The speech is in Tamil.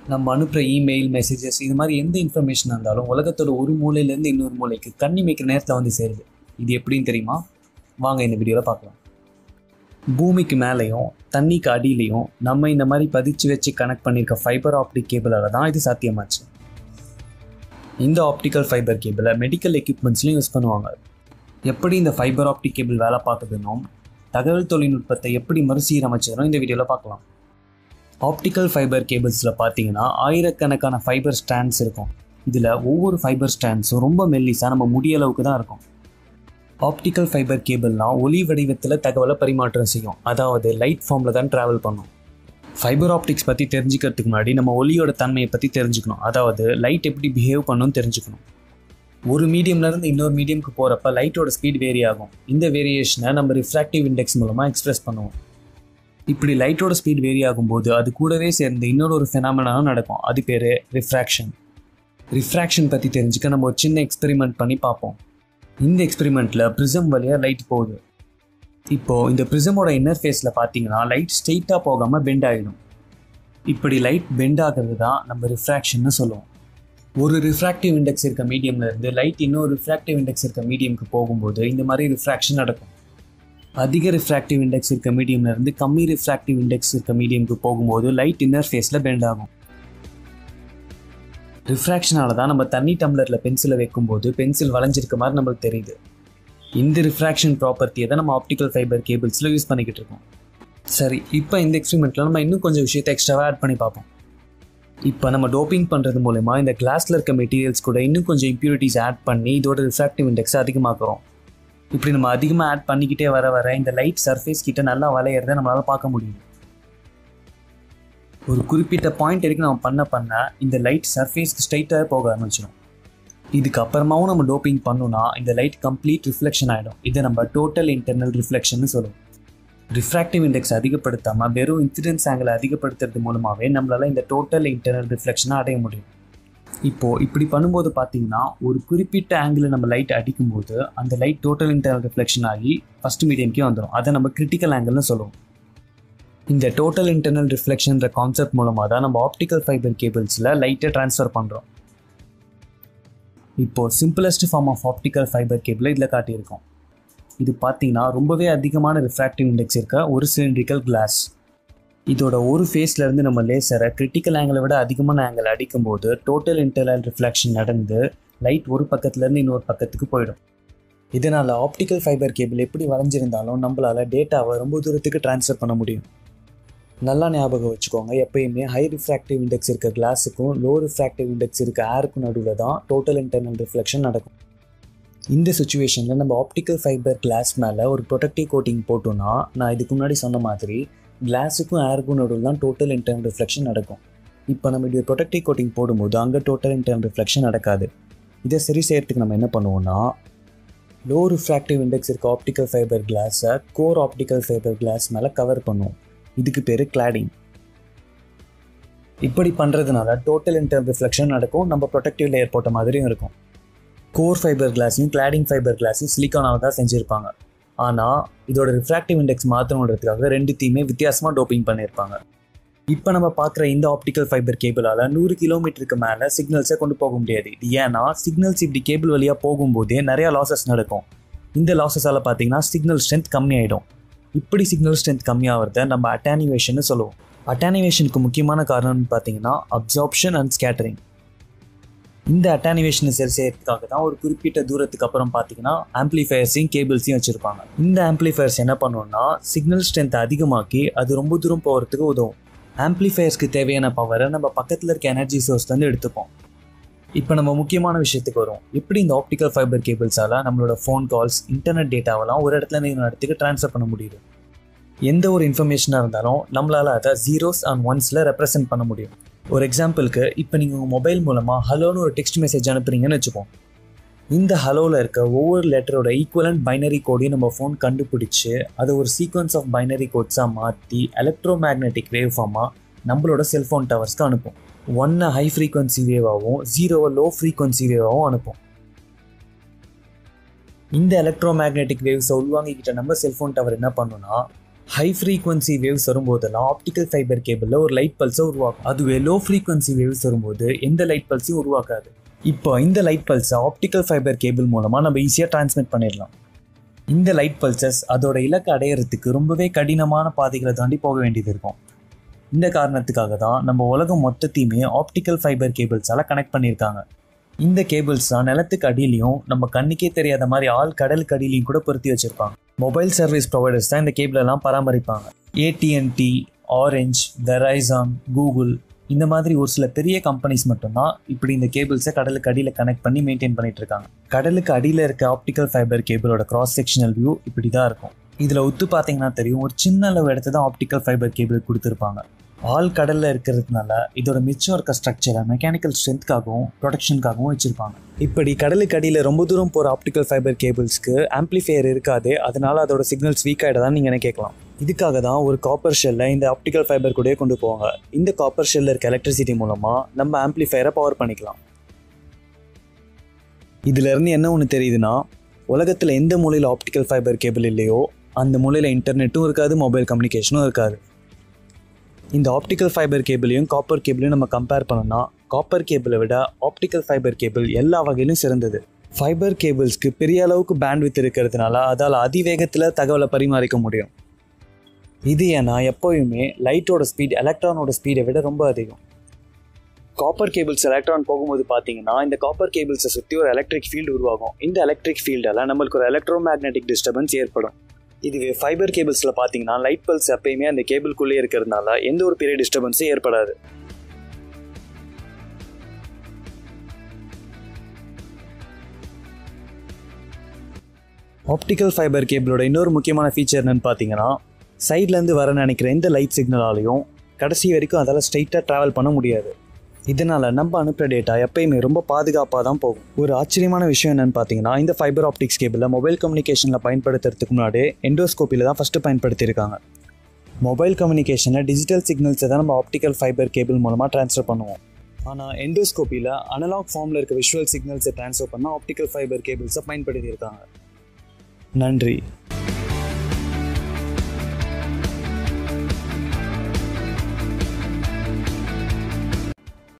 நம்ம அனுப்புகிற இமெயில் மெசேஜஸ் இது மாதிரி எந்த இன்ஃபர்மேஷன் இருந்தாலும் உலகத்தோட ஒரு மூலையிலேருந்து இன்னொரு மூலைக்கு கண்ணி மேய்க்கிற நேரத்தில் வந்து சேருது இது எப்படின்னு தெரியுமா வாங்க இந்த வீடியோவில் பார்க்கலாம் பூமிக்கு மேலேயும் தண்ணிக்கு அடியிலையும் நம்ம இந்த மாதிரி பதிச்சு வச்சு கனெக்ட் பண்ணியிருக்க ஃபைபர் ஆப்டிக் கேபிளால் தான் இது சாத்தியமாச்சு இந்த ஆப்டிக்கல் ஃபைபர் கேபிளை மெடிக்கல் எக்யூப்மெண்ட்ஸ்லையும் யூஸ் பண்ணுவாங்க எப்படி இந்த ஃபைபர் ஆப்டிக் கேபிள் வேலை பார்க்குதுன்னும் தகவல் தொழில்நுட்பத்தை எப்படி மறுசீரமைச்சதுனும் இந்த வீடியோவில் பார்க்கலாம் ஆப்டிக்கல் ஃபைபர் கேபிள்ஸில் பார்த்தீங்கன்னா ஆயிரக்கணக்கான ஃபைபர் ஸ்டாண்ட்ஸ் இருக்கும் இதில் ஒவ்வொரு ஃபைபர் ஸ்டாண்ட்ஸும் ரொம்ப மெல்லிஸாக நம்ம முடியளவுக்கு தான் இருக்கும் ஆப்டிக்கல் ஃபைபர் கேபிள்னால் ஒளி வடிவத்தில் தகவலை பரிமாற்றம் செய்யும் அதாவது லைட் ஃபார்மில் தான் ட்ராவல் பண்ணும் ஃபைபர் ஆப்டிக்ஸ் பற்றி தெரிஞ்சுக்கிறதுக்கு முன்னாடி நம்ம ஒளியோட தன்மையை பற்றி தெரிஞ்சுக்கணும் அதாவது லைட் எப்படி பிஹேவ் பண்ணுன்னு தெரிஞ்சுக்கணும் ஒரு மீடியம்லேருந்து இன்னொரு மீடியம்க்கு போகிறப்ப லைட்டோட ஸ்பீட் வேரி ஆகும் இந்த வேரியேஷனை நம்ம ரிஃப்ராக்டிவ் இண்டெக்ஸ் மூலமாக எக்ஸ்பிரஸ் பண்ணுவோம் இப்படி லைட்டோட ஸ்பீட் வேரி ஆகும்போது அது கூடவே சேர்ந்து இன்னொரு ஒரு ஃபெனாமினாலும் நடக்கும் அது பேர் ரிஃப்ராக்ஷன் ரிஃப்ராக்ஷன் பற்றி தெரிஞ்சுக்க நம்ம ஒரு சின்ன எக்ஸ்பெரிமெண்ட் பண்ணி பார்ப்போம் இந்த எக்ஸ்பெரிமெண்ட்டில் ப்ரிசம் வழியாக லைட் போகுது இப்போது இந்த ப்ரிசமோட இன்னர் ஃபேஸில் பார்த்தீங்கன்னா லைட் ஸ்ட்ரெயிட்டாக போகாமல் பெண்ட் ஆகிடும் இப்படி லைட் பெண்ட் ஆகிறது தான் நம்ம ரிஃப்ராக்ஷன்னு சொல்லுவோம் ஒரு ரிஃப்ராக்டிவ் இண்டெக்ஸ் இருக்க மீடியம்ல இருந்து லைட் இன்னொரு ரிஃப்ராக்டிவ் இண்டெக்ஸ் இருக்க மீடியம்க்கு போகும்போது இந்த மாதிரி ரிஃப்ராக்ஷன் நடக்கும் அதிக ரிஃப்ராக்டிவ் இண்டெக்ஸ் இருக்க மீடியம்ல இருந்து கம்மி ரிஃப்ராக்டிவ் இண்டெக்ஸ் இருக்க மீடியம்க்கு போகும்போது லைட் இன்னர் ஃபேஸில் பெண்ட் ஆகும் ரிஃப்ராக்ஷனால தான் நம்ம தண்ணி டம்ளரில் பென்சிலை வைக்கும்போது பென்சில் வளைஞ்சிருக்க மாதிரி நம்மளுக்கு தெரியுது இந்த ரிஃப்ராக்ஷன் ப்ராப்பர்ட்டியை தான் நம்ம ஆப்டிக்கல் ஃபைபர் கேபிள்ஸில் யூஸ் பண்ணிக்கிட்டு இருக்கோம் சரி இப்போ இந்த எக்ஸ்பெரிமெண்ட்டில் நம்ம இன்னும் கொஞ்சம் விஷயத்தை எக்ஸ்ட்ராவாக ஆட் பண்ணி பார்ப்போம் இப்போ நம்ம டோப்பிங் பண்ணுறது மூலமா இந்த கிளாஸில் இருக்க மெட்டீரியல்ஸ் கூட இன்னும் கொஞ்சம் இம்ப்யூரிட்டிஸ் ஆட் பண்ணி இதோட ரிஃப்ராக்டிவ் இண்டெக்ஸை அதிகமாக்குறோம் இப்படி நம்ம அதிகமாக ஆட் பண்ணிக்கிட்டே வர வர இந்த லைட் சர்ஃபேஸ் கிட்ட நல்லா வளையிறத நம்மளால் பார்க்க முடியும் ஒரு குறிப்பிட்ட பாயிண்ட் வரைக்கும் நம்ம பண்ண பண்ண இந்த லைட் சர்ஃபேஸ்க்கு ஸ்ட்ரைட்டாக போக ஆரம்பிச்சிடும் இதுக்கப்புறமாவும் நம்ம டோப்பிங் பண்ணோம்னா இந்த லைட் கம்ப்ளீட் ரிஃப்ளெக்ஷன் ஆகிடும் இதை நம்ம டோட்டல் இன்டர்னல் ரிஃப்ளெக்ஷன் சொல்லுவோம் ரிஃப்ராக்டிவ் இண்டெக்ஸ் அதிகப்படுத்தாமல் வெறும் இன்சிடென்ஸ் ஆங்கிள் அதிகப்படுத்துறது மூலமாகவே நம்மளால் இந்த டோட்டல் இன்டர்னல் ரிஃப்ளெக்ஷனை அடைய முடியும் இப்போது இப்படி பண்ணும்போது பார்த்தீங்கன்னா ஒரு குறிப்பிட்ட ஆங்கிளில் நம்ம லைட் அடிக்கும்போது அந்த லைட் டோட்டல் இன்டர்னல் ரிஃப்ளெக்ஷன் ஆகி ஃபஸ்ட் மீடியம்க்கே வந்துடும் அதை நம்ம கிரிட்டிக்கல் ஆங்கிள்னு சொல்லுவோம் இந்த டோட்டல் இன்டர்னல் ரிஃப்ளெக்ஷன்ற கான்செப்ட் மூலமாக தான் நம்ம ஆப்டிக்கல் ஃபைபர் கேபிள்ஸில் லைட்டை ட்ரான்ஸ்ஃபர் பண்ணுறோம் இப்போது simplest form of optical fibre கேபிளை இதில் காட்டியிருக்கோம் இது பார்த்தீங்கன்னா ரொம்பவே அதிகமான ரிஃப்ராக்டிவ் இண்டெக்ஸ் இருக்க ஒரு சிலிண்ட்ரிக்கல் கிளாஸ் இதோட ஒரு ஃபேஸ்லேருந்து நம்ம லேசரை கிரிட்டிக்கல் ஆங்கிளை விட அதிகமான ஆங்கிள் அடிக்கும்போது டோட்டல் இன்டர்னல் ரிஃப்ளெக்ஷன் நடந்து லைட் ஒரு பக்கத்துலேருந்து இன்னொரு பக்கத்துக்கு போயிடும் இதனால் ஆப்டிக்கல் ஃபைபர் கேபிள் எப்படி வளைஞ்சிருந்தாலும் நம்மளால் டேட்டாவை ரொம்ப தூரத்துக்கு ட்ரான்ஸ்ஃபர் பண்ண முடியும் நல்லா ஞாபகம் வச்சுக்கோங்க எப்பயுமே ஹை ரிஃப்ராக்டிவ் இண்டெக்ஸ் இருக்க கிளாஸுக்கும் லோ ரிஃப்ராக்டிவ் இண்டெக்ஸ் இருக்க ஏருக்கும் நடுவில் தான் டோட்டல் இன்டர்னல் ரிஃப்ளெக்ஷன் நடக்கும் இந்த சுச்சுவேஷனில் நம்ம ஆப்டிக்கல் ஃபைபர் கிளாஸ் மேலே ஒரு ப்ரொடக்டிவ் கோட்டிங் போட்டோம்னா நான் இதுக்கு முன்னாடி சொன்ன மாதிரி கிளாஸுக்கும் ஏருக்கும் நடுவில் தான் டோட்டல் இன்டர்னல் ரிஃப்ளெக்ஷன் நடக்கும் இப்போ நம்ம இப்படி ப்ரொடக்டிவ் கோட்டிங் போடும்போது அங்கே டோட்டல் இன்டர்னல் ரிஃப்ளெக்ஷன் நடக்காது இதை சரி செய்யறதுக்கு நம்ம என்ன பண்ணுவோம்னா லோ ரிஃப்ராக்டிவ் இண்டெக்ஸ் இருக்க ஆப்டிக்கல் ஃபைபர் கிளாஸை கோர் ஆப்டிக்கல் ஃபைபர் கிளாஸ் மேலே கவர் பண்ணுவோம் இதுக்கு பேர் கிளாடிங் இப்படி பண்ணுறதுனால டோட்டல் இன்டர்னல் ரிஃப்ளெக்ஷன் நடக்கும் நம்ம ப்ரொடக்டிவ் லேயர் போட்ட மாதிரியும் இருக்கும் கோர் ஃபைபர் கிளாஸையும் கிளாடிங் ஃபைபர் கிளாஸையும் சிலிக்கானால் தான் செஞ்சுருப்பாங்க ஆனால் இதோட ரிஃப்ராக்டிவ் இண்டெக்ஸ் மாற்றணுன்றதுக்காக ரெண்டுத்தையுமே வித்தியாசமாக டோப்பிங் பண்ணியிருப்பாங்க இப்போ நம்ம பார்க்குற இந்த ஆப்டிக்கல் ஃபைபர் கேபிளால் நூறு கிலோமீட்டருக்கு மேலே சிக்னல்ஸை கொண்டு போக முடியாது இது ஏன்னா சிக்னல்ஸ் இப்படி கேபிள் வழியாக போகும்போதே நிறையா லாசஸ் நடக்கும் இந்த லாசஸால் பார்த்தீங்கன்னா சிக்னல் ஸ்ட்ரென்த் கம்மியாயிடும் இப்படி சிக்னல் ஸ்ட்ரென்த் கம்மியாகிறத நம்ம அட்டானிவேஷன் சொல்லுவோம் அட்டானிவேஷனுக்கு முக்கியமான காரணம்னு பார்த்தீங்கன்னா அப்சார்ப்ஷன் அண்ட் ஸ்கேட்டரிங் இந்த அட்டானிவேஷனை சரி செய்யறதுக்காக தான் ஒரு குறிப்பிட்ட தூரத்துக்கு அப்புறம் பார்த்தீங்கன்னா ஆம்ப்ளிஃபயர்ஸையும் கேபிள்ஸையும் வச்சுருப்பாங்க இந்த ஆம்ப்ளிஃபயர்ஸ் என்ன பண்ணுவோம்னா சிக்னல் ஸ்ட்ரென்த் அதிகமாக்கி அது ரொம்ப தூரம் போகிறதுக்கு உதவும் ஆம்ப்ளிஃபயர்ஸ்க்கு தேவையான பவரை நம்ம பக்கத்தில் இருக்க எனர்ஜி சோர்ஸ்லேருந்து எடுத்துப்போம் இப்போ நம்ம முக்கியமான விஷயத்துக்கு வரும் எப்படி இந்த ஆப்டிக்கல் ஃபைபர் கேபிள்ஸால் நம்மளோட ஃபோன் கால்ஸ் இன்டர்நெட் டேட்டாவெல்லாம் ஒரு இடத்துல இருந்து இன்னொரு இடத்துக்கு ட்ரான்ஸ்ஃபர் பண்ண முடியுது எந்த ஒரு இன்ஃபர்மேஷனாக இருந்தாலும் நம்மளால் அதை ஜீரோஸ் அண்ட் ஒன்ஸில் ரெப்ரசென்ட் பண்ண முடியும் ஒரு எக்ஸாம்பிளுக்கு இப்போ நீங்கள் உங்கள் மொபைல் மூலமாக ஹலோன்னு ஒரு டெக்ஸ்ட் மெசேஜ் அனுப்புறீங்கன்னு வச்சுப்போம் இந்த ஹலோவில் இருக்க ஒவ்வொரு லெட்டரோட ஈக்குவலண்ட் பைனரி கோடையும் நம்ம ஃபோன் கண்டுபிடிச்சு அதை ஒரு சீக்வன்ஸ் ஆஃப் பைனரி கோட்ஸாக மாற்றி எலக்ட்ரோ மேக்னெட்டிக் வேவ் ஃபார்மாக நம்மளோட செல்ஃபோன் டவர்ஸ்க்கு அனுப்பும் ஒன்னை ஹை ஃப்ரீக்வன்சி வேவாகவும் ஜீரோவை லோ ஃப்ரீக்வன்சி வேவாகவும் அனுப்பும் இந்த எலக்ட்ரோ மேக்னெட்டிக் வேவ்ஸை உள்வாங்கிக்கிட்ட நம்ம செல்ஃபோன் டவர் என்ன பண்ணுன்னா ஹை ஃப்ரீக்வன்சி வேவ்ஸ் வரும்போதெல்லாம் ஆப்டிக்கல் ஃபைபர் கேபிளில் ஒரு லைட் பல்ஸை உருவாக்கும் அதுவே லோ ஃப்ரீக்வன்சி வேவ்ஸ் வரும்போது எந்த லைட் பல்ஸையும் உருவாக்காது இப்போ இந்த லைட் பல்ஸை ஆப்டிக்கல் ஃபைபர் கேபிள் மூலமாக நம்ம ஈஸியாக டிரான்ஸ்மிட் பண்ணிடலாம் இந்த லைட் பல்சஸ் அதோட இலக்கை அடையிறதுக்கு ரொம்பவே கடினமான பாதைகளை தாண்டி போக வேண்டியது இருக்கும் இந்த காரணத்துக்காக தான் நம்ம உலகம் மொத்தத்தையுமே ஆப்டிக்கல் ஃபைபர் கேபிள்ஸால் கனெக்ட் பண்ணியிருக்காங்க இந்த கேபிள்ஸ் தான் நிலத்துக்கு அடியிலையும் நம்ம கண்ணுக்கே தெரியாத மாதிரி ஆள் கடலுக்கு அடியிலையும் கூட பொருத்தி வச்சிருப்பாங்க மொபைல் சர்வீஸ் ப்ரொவைடர்ஸ் தான் இந்த கேபிளெல்லாம் பராமரிப்பாங்க ஏடிஎன்டி ஆரஞ்ச் வெரைசான் கூகுள் இந்த மாதிரி ஒரு சில பெரிய கம்பெனிஸ் மட்டும்தான் இப்படி இந்த கேபிள்ஸை கடலுக்கு அடியில் கனெக்ட் பண்ணி மெயின்டைன் பண்ணிட்டு இருக்காங்க கடலுக்கு அடியில் இருக்க ஆப்டிக்கல் ஃபைபர் கேபிளோட கிராஸ் செக்ஷனல் வியூ இப்படி தான் இருக்கும் இதில் ஒத்து பார்த்தீங்கன்னா தெரியும் ஒரு சின்ன அளவு இடத்த தான் ஆப்டிக்கல் ஃபைபர் கேபிள் கொடுத்துருப்பாங்க ஆள் கடலில் இருக்கிறதுனால இதோட மிச்சம் இருக்க ஸ்ட்ரக்சரை மெக்கானிக்கல் ஸ்ட்ரென்த்காகவும் ப்ரொடெக்ஷனுக்காகவும் வச்சுருப்பாங்க இப்படி கடலுக்கு அடியில் ரொம்ப தூரம் போகிற ஆப்டிக்கல் ஃபைபர் கேபிள்ஸ்க்கு ஆம்ப்ளிஃபையர் இருக்காது அதனால அதோட சிக்னல்ஸ் வீக் ஆகிடதான் நீங்கள் கேட்கலாம் இதுக்காக தான் ஒரு காப்பர் ஷெல்லை இந்த ஆப்டிக்கல் ஃபைபர் கூடயே கொண்டு போவாங்க இந்த காப்பர் ஷெல்லில் இருக்க எலக்ட்ரிசிட்டி மூலமாக நம்ம ஆம்ப்ளிஃபையரை பவர் பண்ணிக்கலாம் இதிலேருந்து என்ன ஒன்று தெரியுதுன்னா உலகத்தில் எந்த மூலையில் ஆப்டிக்கல் ஃபைபர் கேபிள் இல்லையோ அந்த மூலையில் இன்டர்நெட்டும் இருக்காது மொபைல் கம்யூனிகேஷனும் இருக்காது இந்த ஆப்டிக்கல் ஃபைபர் கேபிளையும் காப்பர் கேபிளையும் நம்ம கம்பேர் பண்ணோம்னா காப்பர் கேபிளை விட ஆப்டிக்கல் ஃபைபர் கேபிள் எல்லா வகையிலும் சிறந்தது ஃபைபர் கேபிள்ஸ்க்கு பெரிய அளவுக்கு பேண்ட்வித் இருக்கிறதுனால அதால் அதிவேகத்தில் தகவலை பரிமாறிக்க முடியும் இது ஏன்னா எப்போயுமே லைட்டோட ஸ்பீட் எலக்ட்ரானோட ஸ்பீடை விட ரொம்ப அதிகம் காப்பர் கேபிள்ஸ் எலக்ட்ரான் போகும்போது பார்த்தீங்கன்னா இந்த காப்பர் கேபிள்ஸை சுற்றி ஒரு எலக்ட்ரிக் ஃபீல்டு உருவாகும் இந்த எலக்ட்ரிக் ஃபீல்டால் நம்மளுக்கு ஒரு எலக்ட்ரோ மேக்னெட்டிக் டிஸ்டர்பன்ஸ் ஏற்படும் இதுவே ஃபைபர் கேபிள்ஸில் பார்த்தீங்கன்னா லைட் பல்ஸ் எப்பயுமே அந்த கேபிள்குள்ளே இருக்கிறதுனால எந்த ஒரு பெரிய டிஸ்டர்பன்ஸும் ஏற்படாது ஆப்டிக்கல் ஃபைபர் கேபிளோட இன்னொரு முக்கியமான ஃபீச்சர் என்னன்னு பார்த்தீங்கன்னா சைட்லேருந்து வர நினைக்கிற எந்த லைட் சிக்னலாலையும் கடைசி வரைக்கும் அதால் ஸ்ட்ரைட்டாக ட்ராவல் பண்ண முடியாது இதனால் நம்ம அனுப்புகிற டேட்டா எப்பயுமே ரொம்ப பாதுகாப்பாக தான் போகும் ஒரு ஆச்சரியமான விஷயம் என்னென்னு பார்த்தீங்கன்னா இந்த ஃபைபர் ஆப்டிக்ஸ் கேபிளை மொபைல் கம்யூனிகேஷனில் பயன்படுத்துறதுக்கு முன்னாடி எண்டோஸ்கோப்பியில் தான் ஃபஸ்ட்டு பயன்படுத்தியிருக்காங்க மொபைல் கம்யூனிகேஷனில் டிஜிட்டல் சிக்னல்ஸை தான் நம்ம ஆப்டிக்கல் ஃபைபர் கேபிள் மூலமாக ட்ரான்ஸ்ஃபர் பண்ணுவோம் ஆனால் எண்டோஸ்கோப்பியில் அனலாக் ஃபார்மில் இருக்க விஷுவல் சிக்னல்ஸை ட்ரான்ஸ்ஃபர் பண்ண ஆப்டிக்கல் ஃபைபர் கேபிள்ஸை பயன்படுத்தியிருக்காங்க நன்றி